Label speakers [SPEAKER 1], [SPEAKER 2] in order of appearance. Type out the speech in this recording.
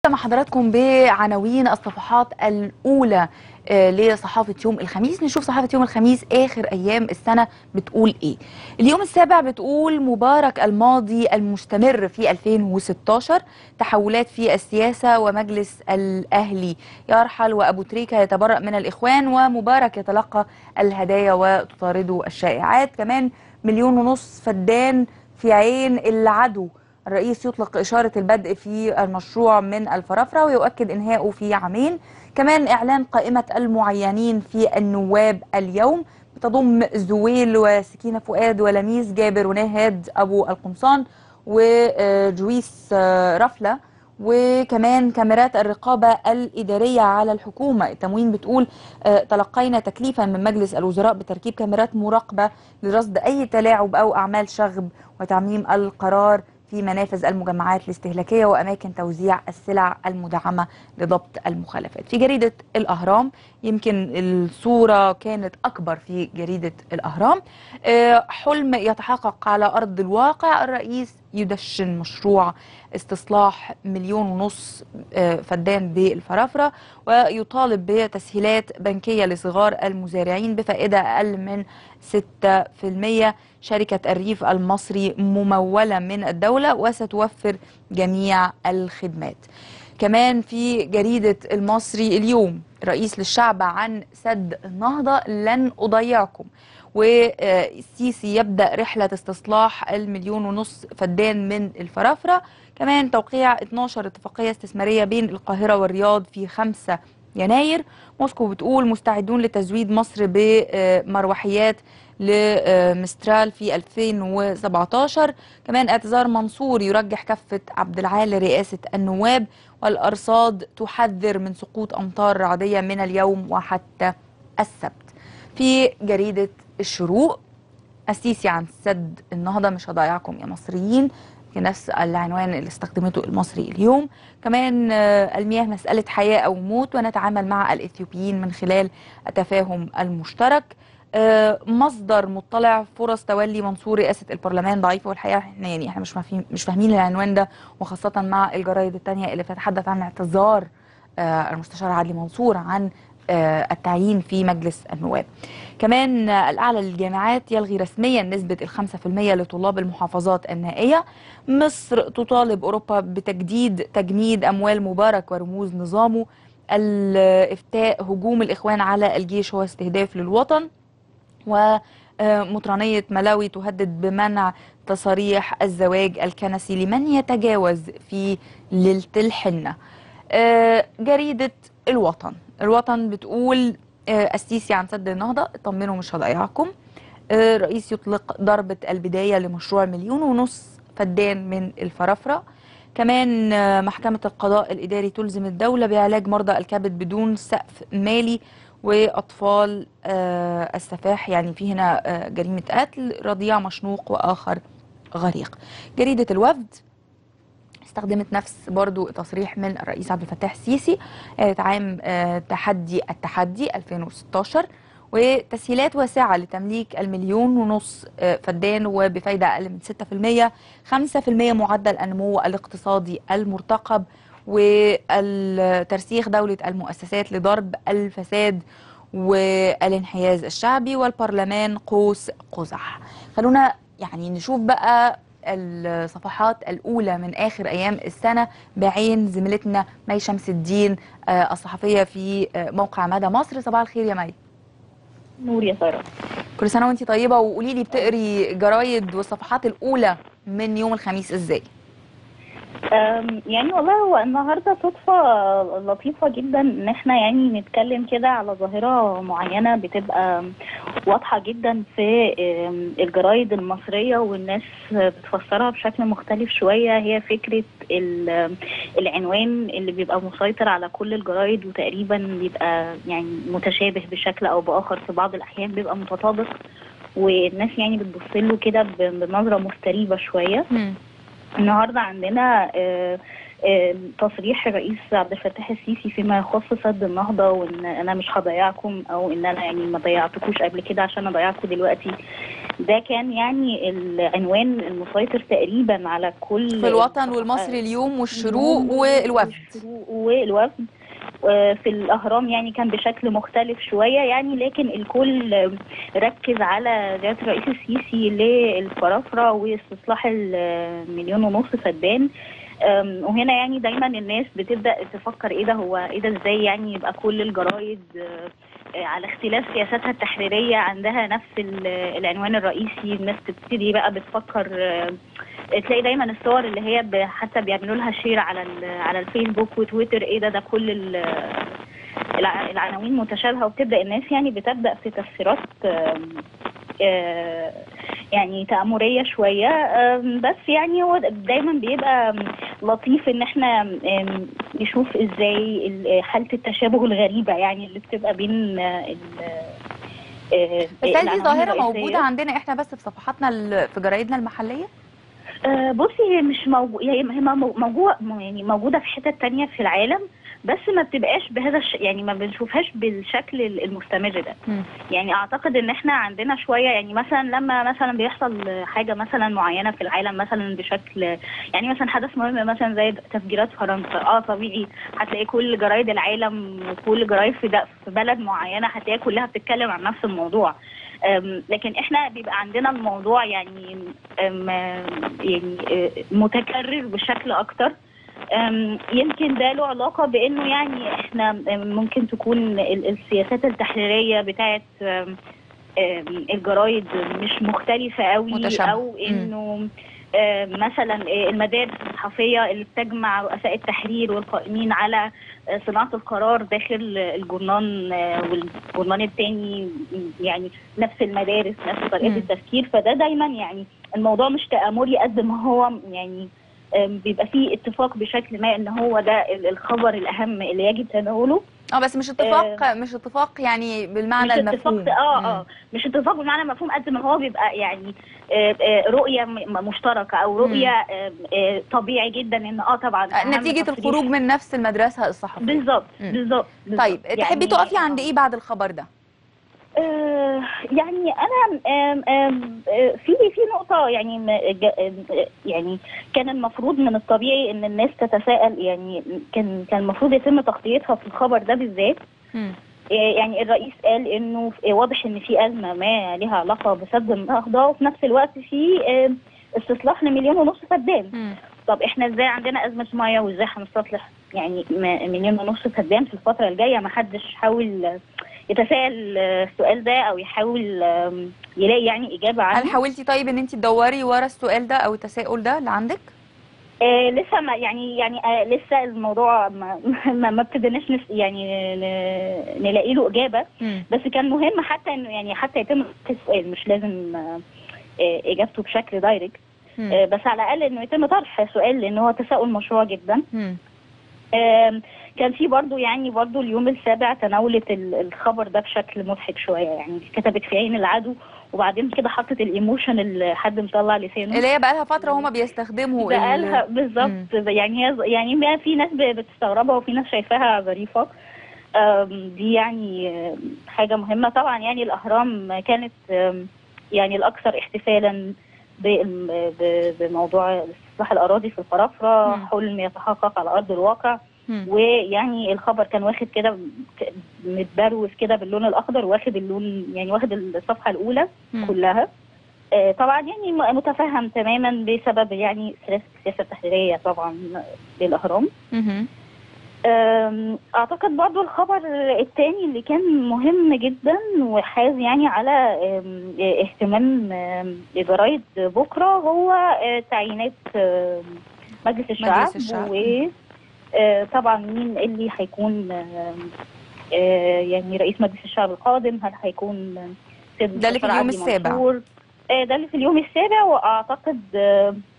[SPEAKER 1] مع حضراتكم بعناوين الصفحات الأولى آه، لصحافة يوم الخميس نشوف صحافة يوم الخميس آخر أيام السنة بتقول إيه اليوم السابع بتقول مبارك الماضي المستمر في 2016 تحولات في السياسة ومجلس الأهلي يرحل وأبو تريكة يتبرأ من الإخوان ومبارك يتلقى الهدايا وتطارده الشائعات كمان مليون ونص فدان في عين العدو الرئيس يطلق إشارة البدء في المشروع من الفرافرة ويؤكد إنهائه في عامين كمان إعلان قائمة المعينين في النواب اليوم بتضم زويل وسكينة فؤاد ولميس جابر ونهاد أبو القمصان وجويس رفلة وكمان كاميرات الرقابة الإدارية على الحكومة التموين بتقول آه، تلقينا تكليفا من مجلس الوزراء بتركيب كاميرات مراقبة لرصد أي تلاعب أو أعمال شغب وتعميم القرار في منافذ المجمعات الاستهلاكية وأماكن توزيع السلع المدعمة لضبط المخالفات في جريدة الأهرام يمكن الصورة كانت أكبر في جريدة الأهرام آه، حلم يتحقق على أرض الواقع الرئيس يدشن مشروع استصلاح مليون ونص آه، فدان بالفرافرة ويطالب بتسهيلات بنكية لصغار المزارعين بفائدة أقل من 6% شركة الريف المصري ممولة من الدولة وستوفر جميع الخدمات كمان في جريدة المصري اليوم رئيس للشعب عن سد النهضة لن أضيعكم والسيسي يبدأ رحلة استصلاح المليون ونص فدان من الفرافرة كمان توقيع 12 اتفاقية استثمارية بين القاهرة والرياض في 5 يناير موسكو بتقول مستعدون لتزويد مصر بمروحيات لمسترال في 2017 كمان اعتذار منصور يرجح كفة عبد العال لرئاسة النواب والأرصاد تحذر من سقوط أمطار رعدية من اليوم وحتى السبت في جريدة الشروق السيسي عن سد النهضة مش هضيعكم يا مصريين في نفس العنوان اللي استخدمته المصري اليوم كمان آه، المياه مسألة حياة أو موت ونتعامل مع الإثيوبيين من خلال التفاهم المشترك آه، مصدر مطلع فرص تولي منصور رئاسة البرلمان ضعيفة والحقيقة احنا يعني احنا مش فاهمين مش فاهمين العنوان ده وخاصة مع الجرايد التانية اللي بتتحدث عن اعتذار آه، المستشار عدلي منصور عن آه، التعيين في مجلس النواب كمان آه، الأعلى للجامعات يلغي رسميا نسبة الخمسة في المية لطلاب المحافظات النائية مصر تطالب أوروبا بتجديد تجميد أموال مبارك ورموز نظامه الإفتاء هجوم الإخوان على الجيش هو استهداف للوطن ومطرانية ملاوي تهدد بمنع تصاريح الزواج الكنسي لمن يتجاوز في ليلة الحنة آه، جريدة الوطن الوطن بتقول آه، السيسي عن سد النهضة اطمنوا مش هضيعكم آه، رئيس يطلق ضربة البداية لمشروع مليون ونص فدان من الفرافرة كمان آه، محكمة القضاء الإداري تلزم الدولة بعلاج مرضى الكبد بدون سقف مالي وأطفال آه، السفاح يعني في هنا آه، جريمة قتل رضيع مشنوق وآخر غريق جريدة الوفد استخدمت نفس برضو تصريح من الرئيس عبد الفتاح السيسي آه، عام آه، تحدي التحدي 2016 وتسهيلات واسعة لتمليك المليون ونص آه، فدان وبفايدة أقل من 6% 5% معدل النمو الاقتصادي المرتقب والترسيخ دولة المؤسسات لضرب الفساد والانحياز الشعبي والبرلمان قوس قزح خلونا يعني نشوف بقى الصفحات الأولى من آخر أيام السنة بعين زميلتنا مي شمس الدين آه، الصحفية في آه، موقع مدى مصر صباح الخير يا مي
[SPEAKER 2] نور يا ساره
[SPEAKER 1] كل سنة وانتي طيبة وقولي لي بتقري جرايد والصفحات الأولى من يوم الخميس ازاي
[SPEAKER 2] أم، يعني والله هو النهارده صدفه لطيفه جدا ان احنا يعني نتكلم كده على ظاهره معينه بتبقى واضحه جدا في أم، الجرايد المصريه والناس بتفسرها بشكل مختلف شويه هي فكره ال- العنوان اللي بيبقى مسيطر على كل الجرايد وتقريبا بيبقى يعني متشابه بشكل او باخر في بعض الاحيان بيبقى متطابق والناس يعني بتبص له كده ب- بنظره مستريبه شويه النهارده عندنا آه، آم، تصريح الرئيس عبد الفتاح السيسي فيما يخص سد النهضه وان انا مش هضيعكم او ان انا يعني ما ضيعتكوش قبل كده عشان اضيعكم دلوقتي ده كان يعني العنوان المسيطر تقريبا على كل
[SPEAKER 1] في الوطن والمصري اليوم والشروق والوفد
[SPEAKER 2] والشروق والوفد آه، في الاهرام يعني كان بشكل مختلف شويه يعني لكن الكل آه، ركز على زياره الرئيس السيسي للفرافره واستصلاح المليون ونص فدان آم، وهنا يعني دايما الناس بتبدا تفكر ايه ده هو ايه ده ازاي يعني يبقى كل الجرايد آه، آه، على اختلاف سياساتها التحريريه عندها نفس ال- العنوان الرئيسي الناس تبتدي بقى بتفكر آه، تلاقي دايما الصور اللي هي ب- حتى بيعملوا لها شير على ال- على الفيسبوك وتويتر ايه ده ده كل ال- الع- العناوين متشابهه وبتبدا الناس يعني بتبدا في تفسيرات آم، آه، يعني تأمرية شوية آم، بس يعني هو دايما بيبقى آم، لطيف ان احنا آم، نشوف ازاي ال- حالة التشابه الغريبة يعني اللي بتبقى بين آه، ال- آه،
[SPEAKER 1] بس هل دي
[SPEAKER 2] العناوين
[SPEAKER 1] ظاهرة
[SPEAKER 2] الرئيسية.
[SPEAKER 1] موجودة عندنا احنا بس في صفحاتنا ال- في جرايدنا المحلية؟
[SPEAKER 2] آه، بصي هي مش موجودة هي هي موجودة يعني موجودة في حتت تانية في العالم بس ما بتبقاش بهذا الش... يعني ما بنشوفهاش بالشكل المستمر ده
[SPEAKER 1] مم.
[SPEAKER 2] يعني اعتقد ان احنا عندنا شويه يعني مثلا لما مثلا بيحصل حاجه مثلا معينه في العالم مثلا بشكل يعني مثلا حدث مهم مثلا زي تفجيرات فرنسا اه طبيعي هتلاقي كل جرايد العالم وكل جرايد في, ده في بلد معينه هتلاقي كلها بتتكلم عن نفس الموضوع أم، لكن احنا بيبقى عندنا الموضوع يعني أم، يعني آه، متكرر بشكل اكتر أم، يمكن ده له علاقه بانه يعني احنا أم، ممكن تكون ال- السياسات التحريريه بتاعت أم، أم، الجرايد مش مختلفه قوي
[SPEAKER 1] متشابهة.
[SPEAKER 2] او انه أم، مثلا آه، المدارس الصحفيه اللي بتجمع رؤساء التحرير والقائمين على آه، صناعه القرار داخل الجرنان آه، والجرنان الثاني يعني نفس المدارس نفس طريقه
[SPEAKER 1] مم.
[SPEAKER 2] التفكير فده دايما يعني الموضوع مش تآمري قد ما هو يعني أم، بيبقى فيه اتفاق بشكل ما ان هو ده ال- الخبر الاهم اللي يجب تناوله
[SPEAKER 1] اه بس مش اتفاق مش اتفاق يعني بالمعنى
[SPEAKER 2] مش
[SPEAKER 1] المفهوم
[SPEAKER 2] اتفاق اه
[SPEAKER 1] مم.
[SPEAKER 2] اه مش اتفاق بالمعنى المفهوم قد ما هو بيبقى يعني آه، آه، رؤيه م- مشتركه او رؤيه آه، آه، طبيعي جدا ان اه طبعا
[SPEAKER 1] آه،
[SPEAKER 2] أهم
[SPEAKER 1] نتيجة
[SPEAKER 2] تصريح-
[SPEAKER 1] الخروج من نفس المدرسة الصحفية
[SPEAKER 2] بالظبط
[SPEAKER 1] مم.
[SPEAKER 2] بالظبط بالظبط.
[SPEAKER 1] طيب تحبي تقفي عند ايه بعد الخبر ده؟
[SPEAKER 2] آه، يعني انا آم، آم، آه، في في نقطه يعني م- ج- آه، يعني كان المفروض من الطبيعي ان الناس تتساءل يعني كان كان المفروض يتم تغطيتها في الخبر ده بالذات
[SPEAKER 1] مم.
[SPEAKER 2] يعني الرئيس قال انه واضح ان في ازمه ما لها علاقه بسد النهضه وفي نفس الوقت في آه، استصلاح لمليون ونص فدان
[SPEAKER 1] مم.
[SPEAKER 2] طب احنا ازاي عندنا ازمه ميه وازاي هنستصلح يعني م- مليون ونص فدان في الفتره الجايه ما حدش حاول آه، يتساءل آه، السؤال ده او يحاول آم، يلاقي يعني اجابه عنه
[SPEAKER 1] هل حاولتي طيب ان انت تدوري ورا السؤال ده او التساؤل ده اللي عندك؟
[SPEAKER 2] آه لسه ما يعني يعني آه لسه الموضوع ما ما, ما ابتديناش نس- يعني ن- نلاقي له اجابه
[SPEAKER 1] مم.
[SPEAKER 2] بس كان مهم حتى انه يعني حتى يتم طرح السؤال مش لازم آه، آه، اجابته بشكل دايركت
[SPEAKER 1] مم.
[SPEAKER 2] آه، بس على الاقل انه يتم طرح سؤال لان هو تساؤل مشروع جدا
[SPEAKER 1] مم.
[SPEAKER 2] آم، كان في برضو يعني برضو اليوم السابع تناولت ال- الخبر ده بشكل مضحك شويه يعني كتبت في عين العدو وبعدين كده حطت الايموشن اللي حد مطلع لسانه
[SPEAKER 1] اللي هي بقى لها فترة هما بيستخدموا ال-
[SPEAKER 2] بقالها بالظبط يعني هي يعني ما في ناس ب- بتستغربها وفي ناس شايفاها ظريفه آم، دي يعني آم، حاجه مهمه طبعا يعني الاهرام كانت آم، يعني الاكثر احتفالا بال- ب- بموضوع استصلاح الاراضي في الفرافره
[SPEAKER 1] مم.
[SPEAKER 2] حلم يتحقق على ارض الواقع
[SPEAKER 1] مم.
[SPEAKER 2] ويعني الخبر كان واخد كده ك- متبروز كده باللون الاخضر واخد اللون يعني واخد الصفحه الاولى
[SPEAKER 1] مم.
[SPEAKER 2] كلها آه، طبعا يعني م- متفهم تماما بسبب يعني سياسه السياسه التحريريه طبعا للاهرام
[SPEAKER 1] مهم.
[SPEAKER 2] آم، اعتقد برضو الخبر الثاني اللي كان مهم جدا وحاز يعني على آم، اهتمام آم، جرايد بكره هو آه، تعيينات آم، مجلس الشعب,
[SPEAKER 1] مجلس الشعب.
[SPEAKER 2] وطبعا مين اللي هيكون آم، آه، يعني رئيس مجلس الشعب القادم هل هيكون سيد
[SPEAKER 1] ده اللي في
[SPEAKER 2] مستشار
[SPEAKER 1] اليوم
[SPEAKER 2] عدلي
[SPEAKER 1] السابع.
[SPEAKER 2] منصور؟ آه، ده اللي في اليوم السابع واعتقد آه،